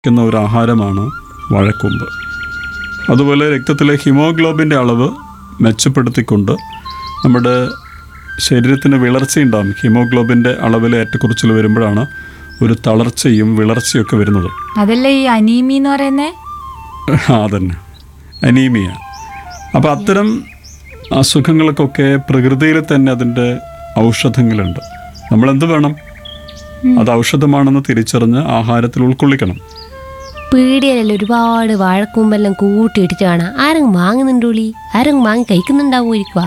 ക്കുന്ന ഒരു ആഹാരമാണ് വാഴക്കൂമ്പ് അതുപോലെ രക്തത്തിലെ ഹിമോഗ്ലോബിൻ്റെ അളവ് മെച്ചപ്പെടുത്തിക്കൊണ്ട് നമ്മുടെ ശരീരത്തിന് വിളർച്ചയുണ്ടാകും ഹിമോഗ്ലോബിൻ്റെ അളവിൽ ഏറ്റക്കുറച്ചിൽ വരുമ്പോഴാണ് ഒരു തളർച്ചയും വിളർച്ചയൊക്കെ വരുന്നത് അതല്ലേ ഈ അനീമി എന്ന് പറയുന്നേ ആ തന്നെ അനീമിയ അപ്പോൾ അത്തരം അസുഖങ്ങൾക്കൊക്കെ പ്രകൃതിയിൽ തന്നെ അതിൻ്റെ ഔഷധങ്ങളുണ്ട് നമ്മൾ എന്ത് വേണം അത് ഔഷധമാണെന്ന് തിരിച്ചറിഞ്ഞ് ആഹാരത്തിൽ ഉൾക്കൊള്ളിക്കണം പീടിയലെല്ലാം ഒരുപാട് വാഴക്കൂമ്പെല്ലാം കൂട്ടിയിട്ടിട്ട് കാണാം ആരെങ്കിലും വാങ്ങുന്നുണ്ടോളി ആരെങ്കിലും വാങ്ങി കഴിക്കുന്നുണ്ടാവുമായിരിക്കുവാ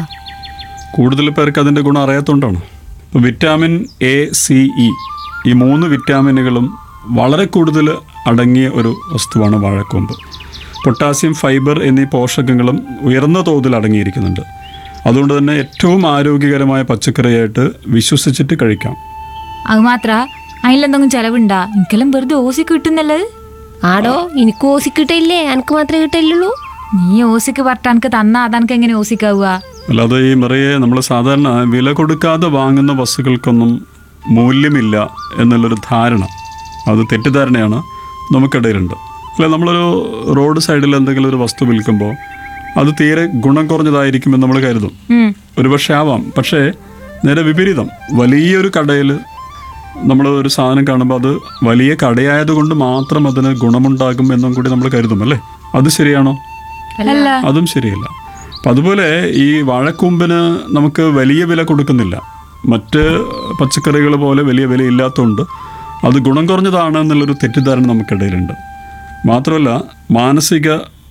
കൂടുതൽ പേർക്ക് അതിൻ്റെ ഗുണം അറിയാത്തതുകൊണ്ടാണ് ഇപ്പോൾ വിറ്റാമിൻ എ സി ഇ ഈ മൂന്ന് വിറ്റാമിനുകളും വളരെ കൂടുതൽ അടങ്ങിയ ഒരു വസ്തുവാണ് വാഴക്കൂമ്പ് പൊട്ടാസ്യം ഫൈബർ എന്നീ പോഷകങ്ങളും ഉയർന്ന തോതിൽ അടങ്ങിയിരിക്കുന്നുണ്ട് അതുകൊണ്ട് തന്നെ ഏറ്റവും ആരോഗ്യകരമായ പച്ചക്കറിയായിട്ട് വിശ്വസിച്ചിട്ട് കഴിക്കാം അത് മാത്ര അതിലെന്തെങ്കിലും ചെലവുണ്ടാ എനിക്കെല്ലാം വെറുതെ ഓസി കിട്ടുന്നല്ലത് ആടോ എനിക്ക് ഓസി കിട്ടില്ലേ എനിക്ക് മാത്രമേ കിട്ടില്ലുള്ളൂ നീ ഓസിക്ക് പറഞ്ഞ എനിക്ക് തന്നാ അതെനിക്ക് എങ്ങനെ ഓസിക്കാവുക അല്ലാതെ ഈ മറിയെ നമ്മൾ സാധാരണ വില കൊടുക്കാതെ വാങ്ങുന്ന വസ്തുക്കൾക്കൊന്നും മൂല്യമില്ല എന്നുള്ളൊരു ധാരണ അത് തെറ്റിദ്ധാരണയാണ് നമുക്കിടയിലുണ്ട് അല്ല നമ്മളൊരു റോഡ് സൈഡിൽ എന്തെങ്കിലും ഒരു വസ്തു വിൽക്കുമ്പോൾ അത് തീരെ ഗുണം കുറഞ്ഞതായിരിക്കുമെന്ന് നമ്മൾ കരുതും ഉം. ഒരുപക്ഷെ ആവാം പക്ഷേ നേരെ വിപരീതം വലിയൊരു കടയിൽ നമ്മൾ ഒരു സാധനം കാണുമ്പോൾ അത് വലിയ കടയായതുകൊണ്ട് മാത്രം അതിന് ഗുണമുണ്ടാകും എന്നും കൂടി നമ്മൾ കരുതും അല്ലേ അത് ശരിയാണോ അല്ല അതും ശരിയല്ല അപ്പം അതുപോലെ ഈ വാഴക്കൂമ്പിന് നമുക്ക് വലിയ വില കൊടുക്കുന്നില്ല മറ്റ് പച്ചക്കറികൾ പോലെ വലിയ വില ഇല്ലാത്തതുകൊണ്ട് അത് ഗുണം കുറഞ്ഞതാണ് എന്നുള്ളൊരു തെറ്റിദ്ധാരണ നമുക്കിടയിലുണ്ട് മാത്രമല്ല മാനസിക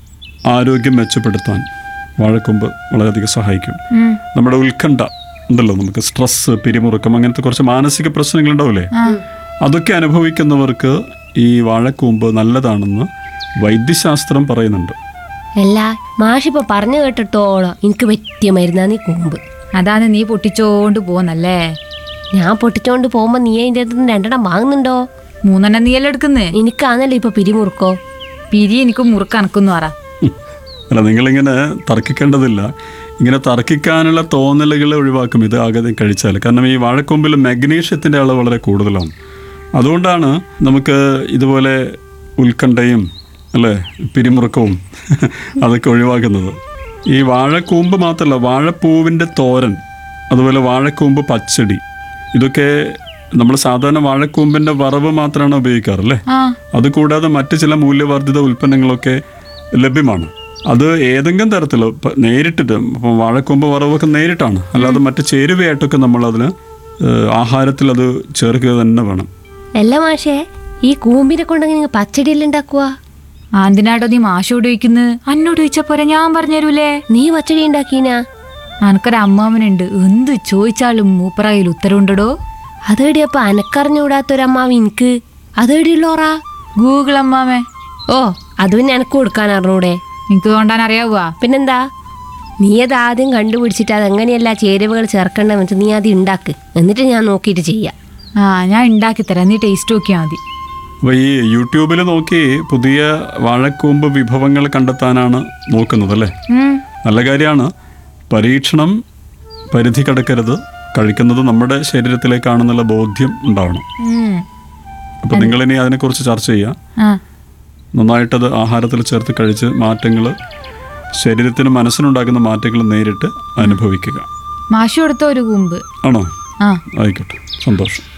ആരോഗ്യം മെച്ചപ്പെടുത്താൻ വാഴക്കൂമ്പ് വളരെയധികം സഹായിക്കും ഉം. നമ്മുടെ ഉത്കണ്ഠ ഉണ്ടല്ലോ നമുക്ക് സ്ട്രെസ് പിരിമുറുക്കം അങ്ങനത്തെ കുറച്ച് മാനസിക പ്രശ്നങ്ങളുണ്ടാവില്ലേ അതൊക്കെ അനുഭവിക്കുന്നവർക്ക് ഈ വാഴക്കൂമ്പ് നല്ലതാണെന്ന് വൈദ്യശാസ്ത്രം പറയുന്നുണ്ട് അല്ല മാഷിപ്പോ പറഞ്ഞു കേട്ടിട്ടോളം എനിക്ക് പറ്റിയ മരുന്നാന്ന് ഈ കൂമ്പ് അതാണ് നീ പൊട്ടിച്ചോണ്ട് പോന്നല്ലേ ഞാൻ പൊട്ടിച്ചോണ്ട് പോകുമ്പോ നീ അതിൻ്റെ അടുത്ത് നിന്ന് രണ്ടെണ്ണം വാങ്ങുന്നുണ്ടോ മൂന്നെണ്ണം നീയല്ലേ എടുക്കുന്നേ എനിക്കാന്നല്ലോ ഇപ്പൊ പിരിമുറുക്കോ പിരി എനിക്ക് മുറുക്ക് അനക്കുന്നു പറ അല്ല നിങ്ങളിങ്ങനെ തർക്കിക്കേണ്ടതില്ല ഇങ്ങനെ തർക്കിക്കാനുള്ള തോന്നലുകൾ ഒഴിവാക്കും ഇത് ആകെ കഴിച്ചാൽ കാരണം ഈ വാഴക്കൊമ്പിൽ മഗ്നീഷ്യത്തിൻ്റെ അളവ് വളരെ കൂടുതലാണ് അതുകൊണ്ടാണ് നമുക്ക് ഇതുപോലെ ഉത്കണ്ഠയും അല്ലേ പിരിമുറുക്കവും അതൊക്കെ ഒഴിവാക്കുന്നത് ഈ വാഴക്കൂമ്പ് മാത്രമല്ല വാഴപ്പൂവിൻ്റെ തോരൻ അതുപോലെ വാഴക്കൂമ്പ് പച്ചടി ഇതൊക്കെ നമ്മൾ സാധാരണ വാഴക്കൂമ്പിൻ്റെ വറവ് മാത്രമാണ് ഉപയോഗിക്കാറല്ലേ ആ അതുകൂടാതെ മറ്റ് ചില മൂല്യവർദ്ധിത ഉൽപ്പന്നങ്ങളൊക്കെ ലഭ്യമാണ് അത് ഏതെങ്കിലും തരത്തിൽ ഇപ്പം നേരിട്ടിട്ട് ഇപ്പം വാഴക്കൊമ്പ് വറവൊക്കെ നേരിട്ടാണ് അല്ലാതെ മറ്റ് ചേരുവയായിട്ടൊക്കെ നമ്മൾ അതിന് ആഹാരത്തിൽ അത് ചേർക്കുക തന്നെ വേണം അല്ല മാഷേ ഈ കൂമ്പിനെ കൊണ്ടെങ്കിൽ നിങ്ങൾ പച്ചടിയെല്ലാം ഉണ്ടാക്കുവാ എന്തിനാട്ടോ നീ മാഷോട് ചോദിക്കുന്നത് അന്നോട് ചോദിച്ച പോരെ ഞാൻ പറഞ്ഞുതരൂലേ നീ പച്ചടി ഉണ്ടാക്കീനാ അനക്കൊരു അമ്മാവനുണ്ട് എന്ത് ചോദിച്ചാലും മൂപ്പറയിൽ ഉത്തരവുണ്ടടോ അതേടിയപ്പോ അനക്കറിഞ്ഞുകൂടാത്തൊരമ്മാവ് എനിക്ക് അതേടിയുള്ളോറാ ഗൂഗിൾ അമ്മാവേ ഓ അത് പിന്നെ എനക്ക് കൊടുക്കാൻ അറിഞ്ഞൂടെ നിനക്ക് തോണ്ടാൻ അറിയാവുക പിന്നെന്താ നീ അത് ആദ്യം കണ്ടുപിടിച്ചിട്ട് അതെങ്ങനെയല്ല ചേരുവകൾ ചേർക്കേണ്ടതെന്ന് വെച്ചാൽ നീ ആദ്യം ഉണ്ടാക്ക് എന്നിട്ട് ഞാൻ നോക്കിയിട്ട് ചെയ്യാം ആ ഞാൻ ഉണ്ടാക്കി തരാം നീ ടേസ്റ്റ് നോക്കിയാൽ മതി അപ്പോൾ ഈ യൂട്യൂബിൽ നോക്കി പുതിയ വാഴക്കൂമ്പ് വിഭവങ്ങൾ കണ്ടെത്താനാണ് നോക്കുന്നത് അല്ലേ ഉം. നല്ല കാര്യമാണ് പരീക്ഷണം പരിധി കടക്കരുത് കഴിക്കുന്നത് നമ്മുടെ ശരീരത്തിലേക്കാണെന്നുള്ള ബോധ്യം ഉണ്ടാവണം ഉം. അപ്പോൾ നിങ്ങളിനി അതിനെക്കുറിച്ച് ചർച്ച ചെയ്യുക ആ നന്നായിട്ടത് ആഹാരത്തിൽ ചേർത്ത് കഴിച്ച് മാറ്റങ്ങൾ ശരീരത്തിനും മനസ്സിനുണ്ടാക്കുന്ന മാറ്റങ്ങൾ നേരിട്ട് അനുഭവിക്കുക മാഷു കൊടുത്ത ഒരു കൂമ്പ് ആണോ ആ ആയിക്കോട്ടെ സന്തോഷം